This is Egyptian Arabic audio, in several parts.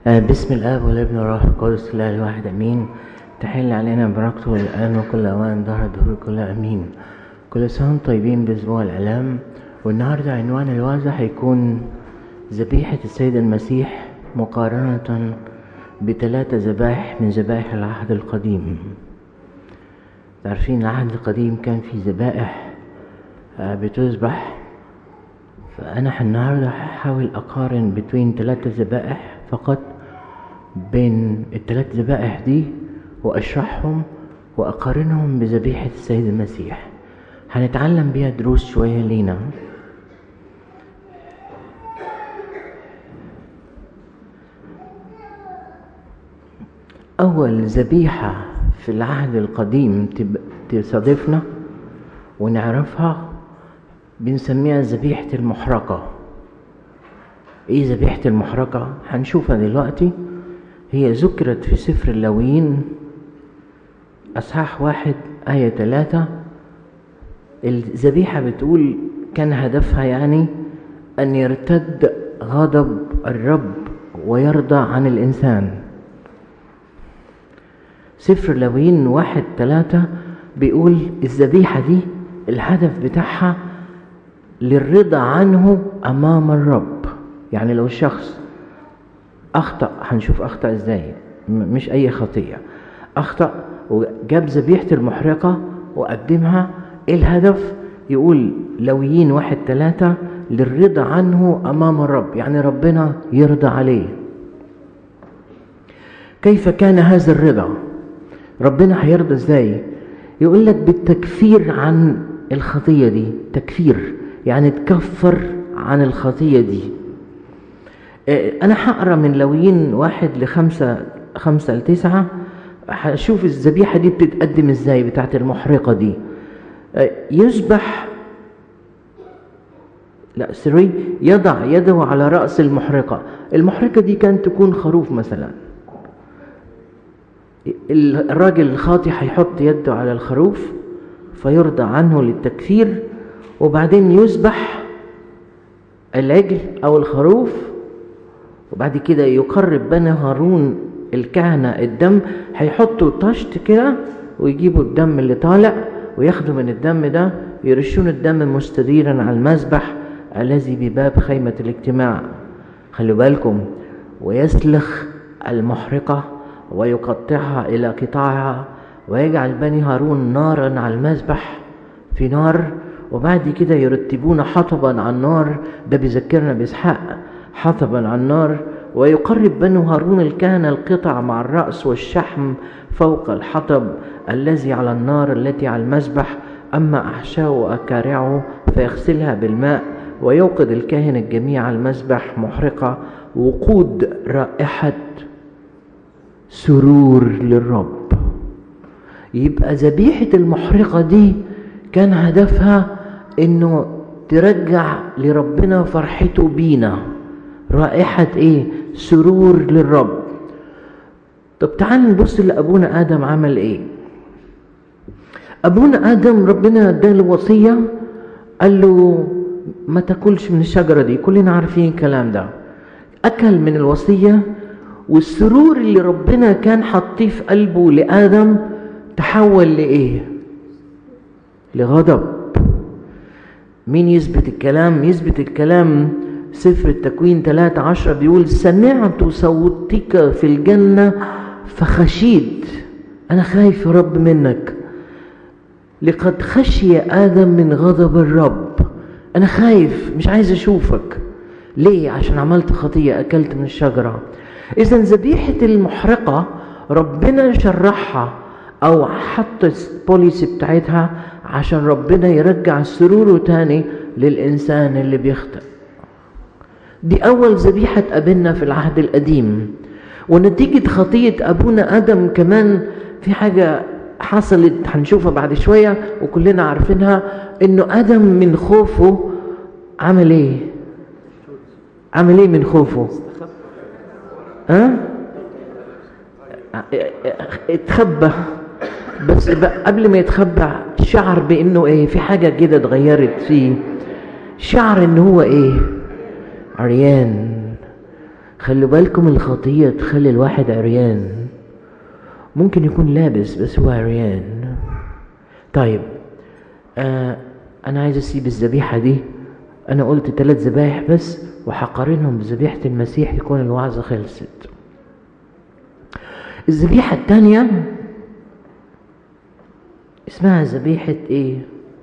آه، بسم الاب والابن والروح القدس الاله الواحد امين تحل علينا بركته الان وكل اوان ظهر الدهور كلها امين كل سنه وانتم طيبين باسبوع الاعلام والنهارده عنوان الوعظه هيكون ذبيحه السيد المسيح مقارنه بثلاثه ذبائح من ذبائح العهد القديم عارفين العهد القديم كان في ذبائح آه، بتذبح فأنا النهاردة هحاول أقارن بين ثلاثة ذبائح فقط بين الثلاث ذبائح دي وأشرحهم وأقارنهم بذبيحة السيد المسيح هنتعلم بيها دروس شوية لينا أول ذبيحة في العهد القديم تب- تصادفنا ونعرفها بنسميها ذبيحة المحرقة ايه ذبيحة المحرقة هنشوفها دلوقتي هي ذكرت في سفر اللاويين اصحاح واحد آية ثلاثة الذبيحة بتقول كان هدفها يعني أن يرتد غضب الرب ويرضى عن الإنسان سفر لاويين واحد ثلاثة بيقول الذبيحة دي الهدف بتاعها للرضا عنه أمام الرب يعني لو الشخص أخطأ هنشوف أخطأ إزاي م- مش أي خطية أخطأ وجاب ذبيحة المحرقة وقدمها إيه الهدف يقول لويين واحد ثلاثة للرضا عنه أمام الرب يعني ربنا يرضى عليه كيف كان هذا الرضا ربنا هيرضى ازاي يقول لك بالتكفير عن الخطية دي تكفير يعني تكفر عن الخطية دي آه، أنا هقرا من لويين واحد لخمسة خمسة لتسعة هشوف الذبيحة دي بتتقدم ازاي بتاعت المحرقة دي آه، يذبح لا سوري يضع يده على رأس المحرقة المحرقة دي كانت تكون خروف مثلا الراجل الخاطي هيحط يده على الخروف فيرضى عنه للتكفير وبعدين يذبح العجل او الخروف وبعد كده يقرب بني هارون الكهنة الدم هيحطوا طشت كده ويجيبوا الدم اللي طالع وياخدوا من الدم ده يرشون الدم مستديرا على المذبح الذي بباب خيمة الاجتماع خلوا بالكم ويسلخ المحرقة ويقطعها إلى قطاعها ويجعل بني هارون نارا على المذبح في نار وبعد كده يرتبون حطبا على النار ده بيذكرنا بإسحاق حطبا على النار ويقرب بنو هارون الكهنة القطع مع الرأس والشحم فوق الحطب الذي على النار التي على المذبح أما أحشاه وأكارعه فيغسلها بالماء ويوقد الكاهن الجميع على المذبح محرقة وقود رائحة سرور للرب يبقى ذبيحة المحرقة دي كان هدفها انه ترجع لربنا فرحته بينا رائحة ايه سرور للرب طب تعال نبص لأبونا آدم عمل ايه أبونا آدم ربنا اداله وصية قال له ما تاكلش من الشجرة دي كلنا عارفين الكلام ده أكل من الوصية والسرور اللي ربنا كان حاطيه في قلبه لآدم تحول لإيه؟ لغضب مين يثبت الكلام؟ يثبت الكلام سفر التكوين 13 بيقول سمعت صوتك في الجنة فخشيت أنا خايف يا رب منك لقد خشي آدم من غضب الرب أنا خايف مش عايز أشوفك ليه؟ عشان عملت خطية أكلت من الشجرة إذا ذبيحة المحرقة ربنا شرحها أو حط البوليسي بتاعتها عشان ربنا يرجع سروره تاني للإنسان اللي بيخطئ دي أول ذبيحة قابلنا في العهد القديم ونتيجة خطية أبونا آدم كمان في حاجة حصلت هنشوفها بعد شوية وكلنا عارفينها إنه آدم من خوفه عمل إيه؟ عمل إيه من خوفه؟ ها؟ اتخبى بس بقى قبل ما يتخبى شعر بانه ايه في حاجه كده اتغيرت فيه شعر ان هو ايه عريان خلوا بالكم الخطية تخلي الواحد عريان ممكن يكون لابس بس هو عريان طيب آه أنا عايز أسيب الذبيحة دي أنا قلت ثلاث ذبايح بس وحقارنهم بذبيحة المسيح يكون الوعظة خلصت الذبيحة الثانية اسمها ذبيحة ايه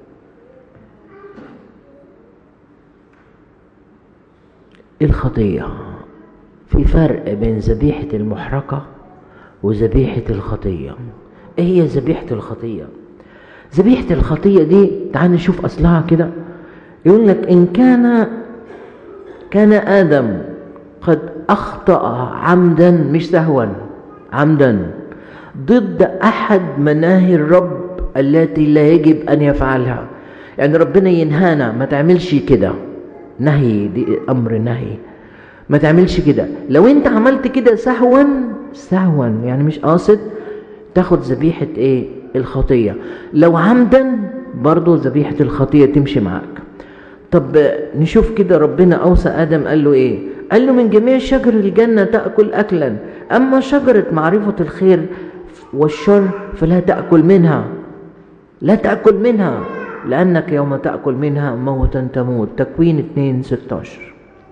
الخطية في فرق بين ذبيحة المحرقة وذبيحة الخطية ايه هي ذبيحة الخطية ذبيحة الخطية دي تعال نشوف اصلها كده يقول لك ان كان كان ادم قد اخطأ عمدا مش سهوا عمدا ضد احد مناهي الرب التي لا يجب ان يفعلها يعني ربنا ينهانا ما تعملش كده نهي دي امر نهي ما تعملش كده لو انت عملت كده سهوا سهوا يعني مش قاصد تاخد ذبيحة ايه الخطية لو عمدا برضو ذبيحة الخطية تمشي معاك طب نشوف كده ربنا أوصى آدم قال له إيه قال له من جميع شجر الجنة تأكل أكلا أما شجرة معرفة الخير والشر فلا تأكل منها لا تأكل منها لأنك يوم تأكل منها موتا تموت تكوين 2 16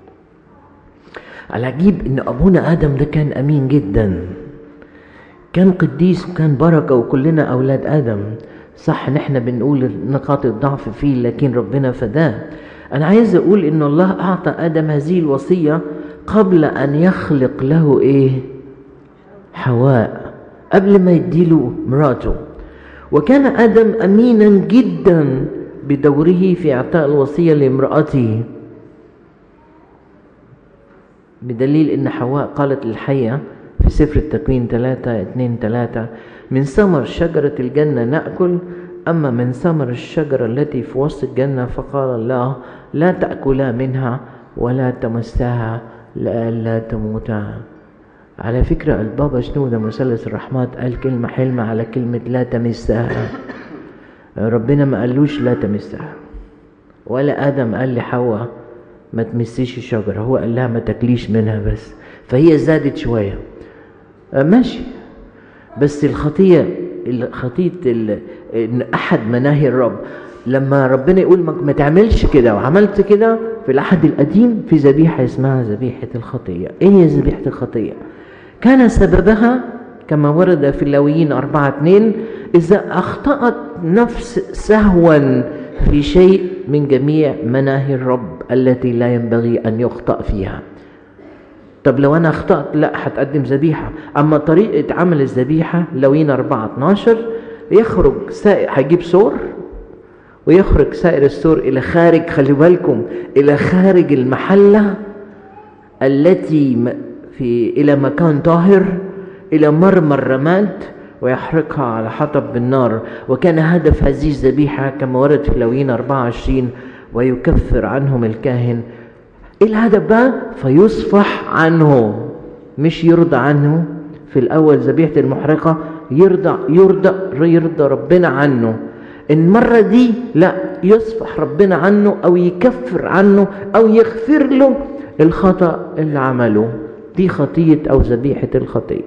العجيب ان ابونا ادم ده كان امين جدا كان قديس وكان بركه وكلنا اولاد ادم صح نحن بنقول نقاط الضعف فيه لكن ربنا فداه انا عايز اقول ان الله اعطى ادم هذه الوصيه قبل ان يخلق له ايه حواء قبل ما يديله مراته وكان ادم امينا جدا بدوره في اعطاء الوصيه لامراته بدليل ان حواء قالت للحية في سفر التكوين ثلاثة اتنين ثلاثة من ثمر شجرة الجنة نأكل أما من ثمر الشجرة التي في وسط الجنة فقال الله لا تأكلا منها ولا تمسها لئلا تموتا على فكرة البابا شنودة مثلث الرحمات قال كلمة حلمة على كلمة لا تمسها ربنا ما قالوش لا تمسها ولا آدم قال لحواء ما تمسيش الشجرة هو قال لها ما تاكليش منها بس فهي زادت شوية ماشي بس الخطية خطية إن أحد مناهي الرب لما ربنا يقول ما تعملش كده وعملت كده في العهد القديم في ذبيحة اسمها ذبيحة الخطية إيه هي ذبيحة الخطية؟ كان سببها كما ورد في اللاويين أربعة اثنين إذا أخطأت نفس سهوا في شيء من جميع مناهي الرب التي لا ينبغي أن يخطأ فيها طب لو أنا أخطأت لا هتقدم ذبيحة أما طريقة عمل الذبيحة لوين 4 12 يخرج سائر هيجيب سور ويخرج سائر السور إلى خارج خلي بالكم إلى خارج المحلة التي في إلى مكان طاهر إلى مرمى الرماد ويحرقها على حطب بالنار وكان هدف هذه الذبيحة كما ورد في لوين 24 ويكفر عنهم الكاهن ايه الهدف بقى فيصفح عنه مش يرضى عنه في الاول ذبيحه المحرقه يرضى يرضى يرضى ربنا عنه المره دي لا يصفح ربنا عنه او يكفر عنه او يغفر له الخطا اللي عمله دي خطيه او ذبيحه الخطيه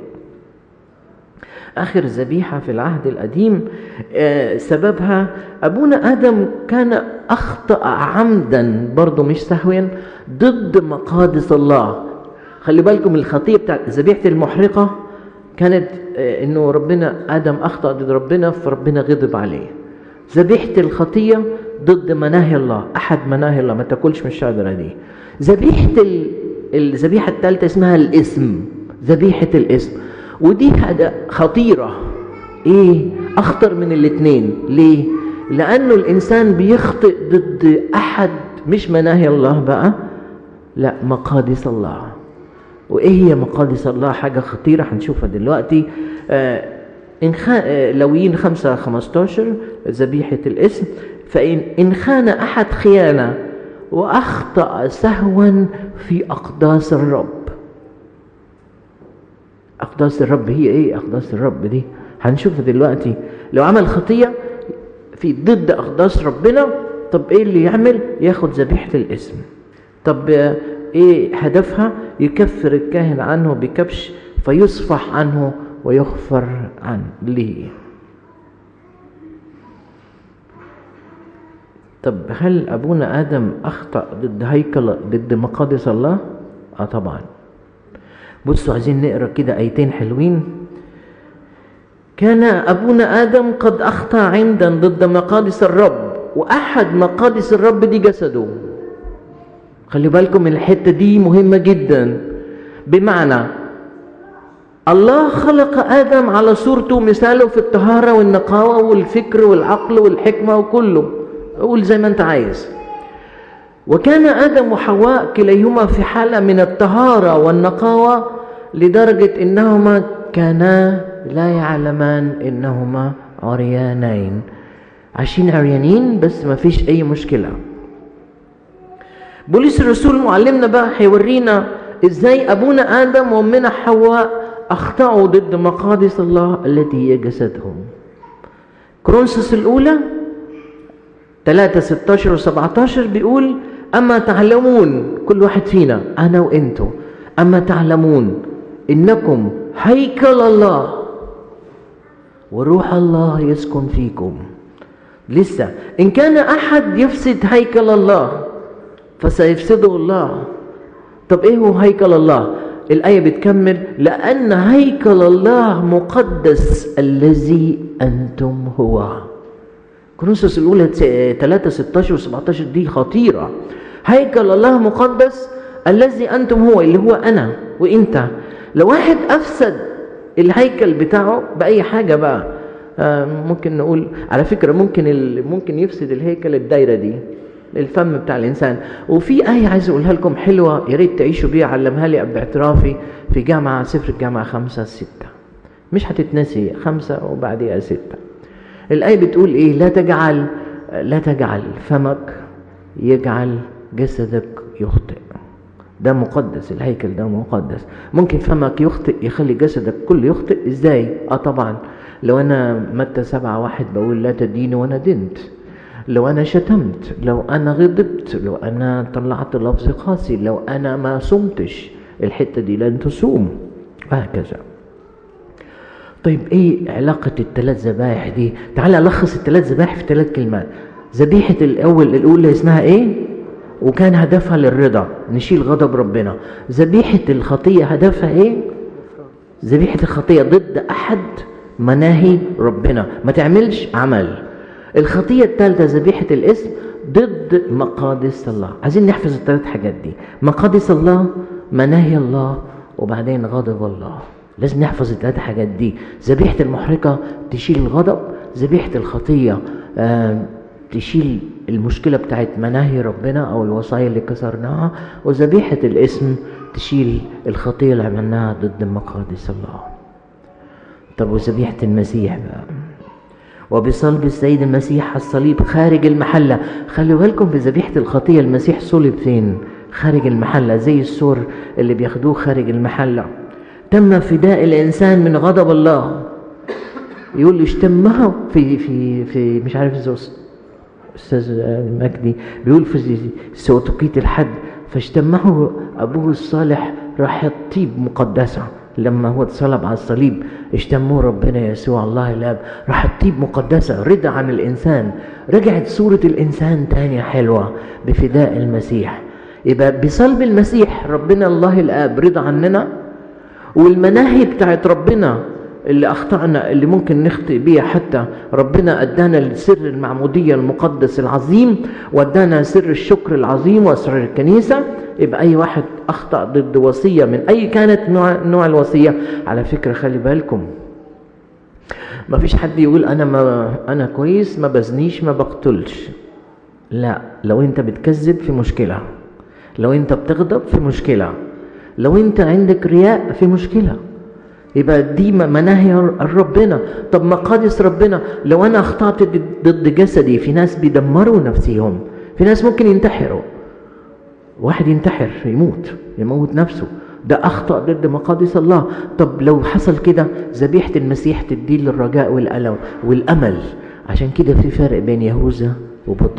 آخر ذبيحة في العهد القديم سببها أبونا آدم كان أخطأ عمدا برضه مش سهوا ضد مقادس الله خلي بالكم الخطية بتاعت ذبيحة المحرقة كانت إنه ربنا آدم أخطأ ضد ربنا فربنا غضب عليه ذبيحة الخطية ضد مناهي الله أحد مناهي الله ما تاكلش من الشجرة دي ذبيحة الذبيحة الثالثة اسمها الاسم ذبيحة الاسم ودي خطيرة ايه اخطر من الاثنين ليه لانه الانسان بيخطئ ضد احد مش مناهي الله بقى لا مقادس الله وايه هي مقادس الله حاجة خطيرة هنشوفها دلوقتي آه إن خ... آه لويين خمسة خمستاشر ذبيحة الاسم فإن إن خان أحد خيانة وأخطأ سهوا في أقداس الرب أقداس الرب هي إيه أقداس الرب دي هنشوفها دلوقتي لو عمل خطية في ضد أقداس ربنا طب إيه اللي يعمل ياخد ذبيحة الاسم طب إيه هدفها يكفر الكاهن عنه بكبش فيصفح عنه ويغفر عن ليه طب هل أبونا آدم أخطأ ضد هيكل ضد مقادس الله؟ آه طبعا بصوا عايزين نقرا كده آيتين حلوين كان أبونا آدم قد أخطأ عمدا ضد مقادس الرب وأحد مقادس الرب دي جسده خلي بالكم الحتة دي مهمة جدا بمعنى الله خلق آدم على صورته مثاله في الطهارة والنقاوة والفكر والعقل والحكمة وكله قول زي ما انت عايز وكان آدم وحواء كليهما في حالة من الطهارة والنقاوة لدرجة إنهما كانا لا يعلمان إنهما عريانين عايشين عريانين بس ما فيش أي مشكلة بوليس الرسول معلمنا بقى هيورينا ازاي ابونا ادم وامنا حواء اخطاوا ضد مقادس الله التي هي جسدهم كرونسوس الاولى 3 16 و 17 بيقول اما تعلمون كل واحد فينا انا وانتو اما تعلمون انكم هيكل الله وروح الله يسكن فيكم لسه ان كان احد يفسد هيكل الله فسيفسده الله طب ايه هو هيكل الله الآية بتكمل لأن هيكل الله مقدس الذي أنتم هو كورنثوس الأولى 3 16 و 17 دي خطيرة هيكل الله مقدس الذي أنتم هو اللي هو أنا وإنت لو واحد أفسد الهيكل بتاعه بأي حاجة بقى آه ممكن نقول على فكرة ممكن ممكن يفسد الهيكل الدايرة دي الفم بتاع الانسان وفي ايه عايز اقولها لكم حلوه يا ريت تعيشوا بيها علمها لي باعترافي في جامعه سفر الجامعه خمسة ستة مش هتتنسي خمسة وبعديها ستة الآية بتقول إيه لا تجعل لا تجعل فمك يجعل جسدك يخطئ ده مقدس الهيكل ده مقدس ممكن فمك يخطئ يخلي جسدك كله يخطئ ازاي اه طبعا لو انا متى سبعة واحد بقول لا تديني وانا دنت لو انا شتمت لو انا غضبت لو انا طلعت لفظ قاسي لو انا ما صمتش الحته دي لن تصوم وهكذا طيب ايه علاقة الثلاث ذبائح دي تعال الخص الثلاث ذبائح في ثلاث كلمات ذبيحة الاول الاولى اسمها ايه وكان هدفها للرضا نشيل غضب ربنا ذبيحة الخطية هدفها ايه ذبيحة الخطية ضد احد مناهي ربنا ما تعملش عمل الخطية الثالثة ذبيحة الاسم ضد مقادس الله عايزين نحفظ الثلاث حاجات دي مقادس الله مناهي الله وبعدين غضب الله لازم نحفظ الثلاث حاجات دي ذبيحة المحرقة تشيل الغضب ذبيحة الخطية آه تشيل المشكلة بتاعت مناهي ربنا أو الوصايا اللي كسرناها وذبيحة الاسم تشيل الخطية اللي عملناها ضد مقادس الله طب وذبيحة المسيح بقى وبصلب السيد المسيح على الصليب خارج المحلة خلوا بالكم في ذبيحة الخطية المسيح صلب فين خارج المحلة زي السور اللي بياخدوه خارج المحلة تم فداء الإنسان من غضب الله يقول له اشتمها في في في مش عارف استاذ المجدي بيقول في سوتوقيت الحد فاشتمه ابوه الصالح راح طيب مقدسه لما هو اتصلب على الصليب اشتموه ربنا يسوع الله الاب راح الطيب مقدسة رضا عن الإنسان رجعت صورة الإنسان تانية حلوة بفداء المسيح يبقى بصلب المسيح ربنا الله الآب رضا عننا والمناهي بتاعت ربنا اللي أخطأنا اللي ممكن نخطئ بيها حتى ربنا أدانا السر المعمودية المقدس العظيم وأدانا سر الشكر العظيم وأسرار الكنيسة يبقى أي واحد أخطأ ضد وصية من أي كانت نوع, نوع الوصية على فكرة خلي بالكم ما فيش حد يقول أنا ما أنا كويس ما بزنيش ما بقتلش لا لو أنت بتكذب في مشكلة لو أنت بتغضب في مشكلة لو أنت عندك رياء في مشكلة يبقى دي مناهي ربنا طب مقادس ربنا لو انا اخطأت ضد جسدي في ناس بيدمروا نفسهم في ناس ممكن ينتحروا واحد ينتحر يموت يموت نفسه ده اخطأ ضد مقادس الله طب لو حصل كده ذبيحة المسيح تدي الرجاء والألم والأمل عشان كده في فرق بين يهوذا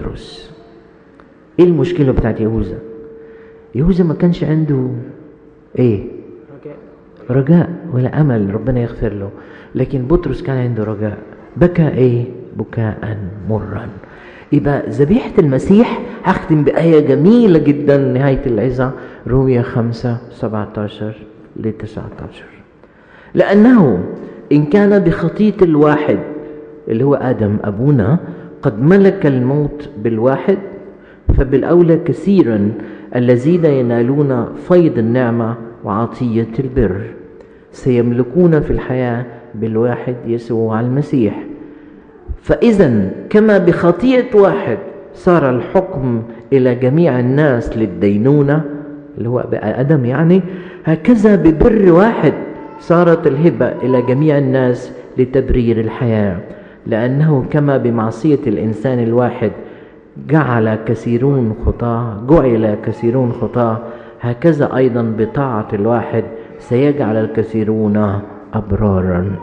وبطرس ايه المشكلة بتاعت يهوذا يهوذا ما كانش عنده ايه رجاء ولا امل ربنا يغفر له لكن بطرس كان عنده رجاء بكى ايه بكاء مرا يبقى ذبيحة المسيح هختم بآية جميلة جدا نهاية العظة رومية خمسة سبعة عشر لتسعة عشر لأنه إن كان بخطية الواحد اللي هو آدم أبونا قد ملك الموت بالواحد فبالأولى كثيرا الذين ينالون فيض النعمة وعطية البر سيملكون في الحياة بالواحد يسوع المسيح فإذا كما بخطيئة واحد صار الحكم إلى جميع الناس للدينونة اللي هو آدم يعني هكذا ببر واحد صارت الهبة إلى جميع الناس لتبرير الحياة لأنه كما بمعصية الإنسان الواحد جعل كثيرون خطاة جعل كثيرون خطاة هكذا أيضا بطاعة الواحد سيجعل الكثيرون أبرارا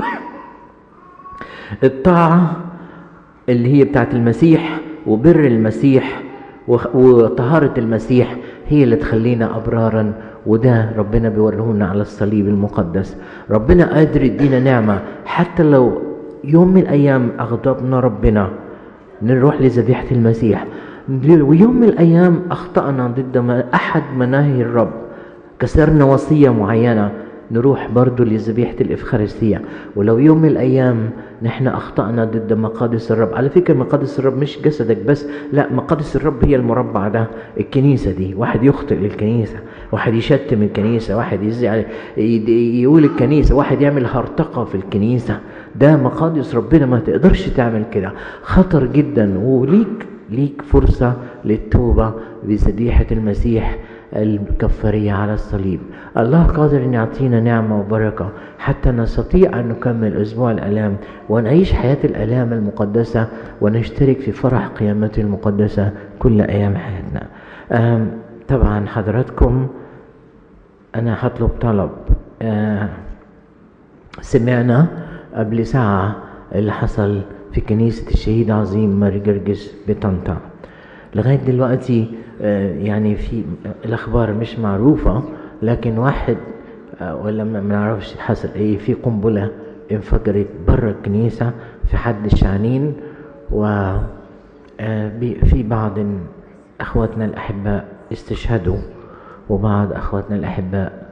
الطاعة اللي هي بتاعت المسيح وبر المسيح وطهارة المسيح هي اللي تخلينا أبرارا وده ربنا بيوريهولنا على الصليب المقدس ربنا قادر يدينا نعمة حتى لو يوم من الأيام أغضبنا ربنا نروح لذبيحة المسيح ويوم من الأيام أخطأنا ضد أحد مناهي الرب كسرنا وصية معينة نروح برضو لذبيحة الإفخارستية ولو يوم من الأيام نحن أخطأنا ضد مقادس الرب على فكرة مقادس الرب مش جسدك بس لا مقادس الرب هي المربع ده الكنيسة دي واحد يخطئ للكنيسة واحد يشتم الكنيسة واحد يزعل يقول الكنيسة واحد يعمل هرطقة في الكنيسة ده مقادس ربنا ما تقدرش تعمل كده خطر جدا وليك ليك فرصة للتوبة بذبيحة المسيح الكفارية على الصليب الله قادر أن يعطينا نعمة وبركة حتى نستطيع أن نكمل أسبوع الألام ونعيش حياة الألام المقدسة ونشترك في فرح قيامته المقدسة كل أيام حياتنا طبعا حضراتكم أنا هطلب طلب سمعنا قبل ساعة اللي حصل في كنيسة الشهيد عظيم ماري جرجس بطنطا لغاية دلوقتي يعني في الأخبار مش معروفة لكن واحد ولا ما نعرفش حصل ايه في قنبلة انفجرت برا الكنيسة في حد الشعنين و في بعض أخواتنا الأحباء استشهدوا وبعض أخواتنا الأحباء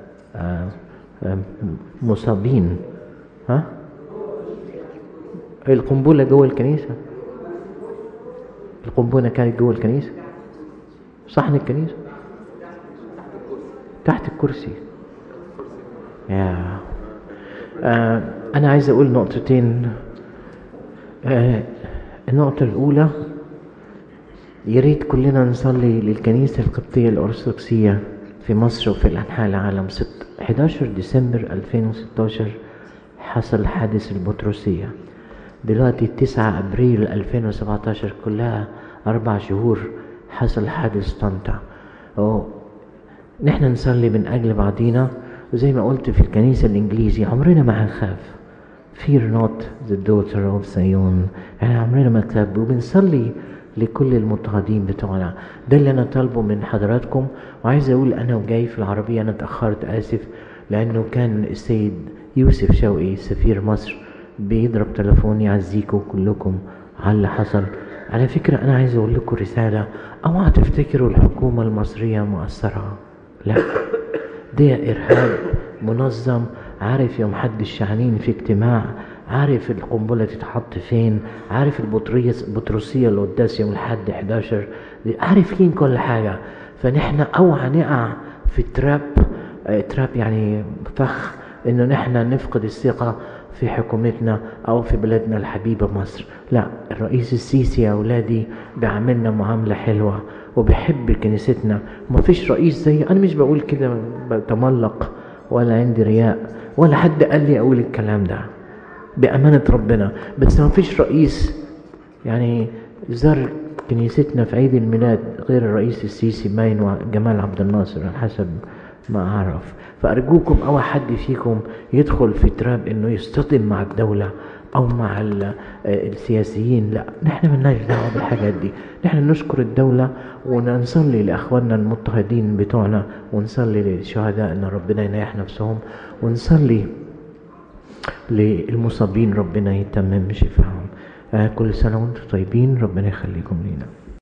مصابين ها القنبلة جوه الكنيسة القنبلة كانت جوه الكنيسة صحن الكنيسة تحت الكرسي يا آه أنا عايز أقول نقطتين آه النقطة الأولى يا ريت كلنا نصلي للكنيسة القبطية الأرثوذكسية في مصر وفي الأنحاء العالم 11 ديسمبر 2016 حصل حادث البطرسية دلوقتي 9 أبريل 2017 كلها أربع شهور حصل حادث طنطا نحن نصلي من أجل بعضينا وزي ما قلت في الكنيسة الإنجليزي عمرنا ما هنخاف fear not the daughter of Zion يعني عمرنا ما نخاف وبنصلي لكل المضطهدين بتوعنا ده اللي أنا طالبه من حضراتكم وعايز أقول أنا وجاي في العربية أنا اتأخرت آسف لأنه كان السيد يوسف شوقي سفير مصر بيضرب تليفون يعزيكم كلكم على اللي حصل على فكرة أنا عايز أقول لكم رسالة أوعى تفتكروا الحكومة المصرية مؤثرة لا ده إرهاب منظم عارف يوم حد الشعنين في اجتماع عارف القنبلة تتحط فين عارف البطرسية اللي قداس يوم الحد 11 عارفين كل حاجة فنحن أوعى نقع في تراب تراب يعني فخ انه نحن نفقد الثقة في حكومتنا او في بلدنا الحبيبة مصر لا الرئيس السيسي يا اولادي بيعملنا معاملة حلوة وبيحب كنيستنا ما فيش رئيس زي انا مش بقول كده بتملق ولا عندي رياء ولا حد قال لي اقول الكلام ده بأمانة ربنا بس ما فيش رئيس يعني زار كنيستنا في عيد الميلاد غير الرئيس السيسي باين وجمال عبد الناصر على حسب ما أعرف فأرجوكم أو حد فيكم يدخل في تراب إنه يصطدم مع الدولة او مع السياسيين لا نحن مالناش دعوه بالحاجات دي نحن نشكر الدوله ونصلي لاخواننا المضطهدين بتوعنا ونصلي للشهداء ان ربنا ينيح نفسهم ونصلي للمصابين ربنا يتمم شفاهم كل سنه وانتم طيبين ربنا يخليكم لينا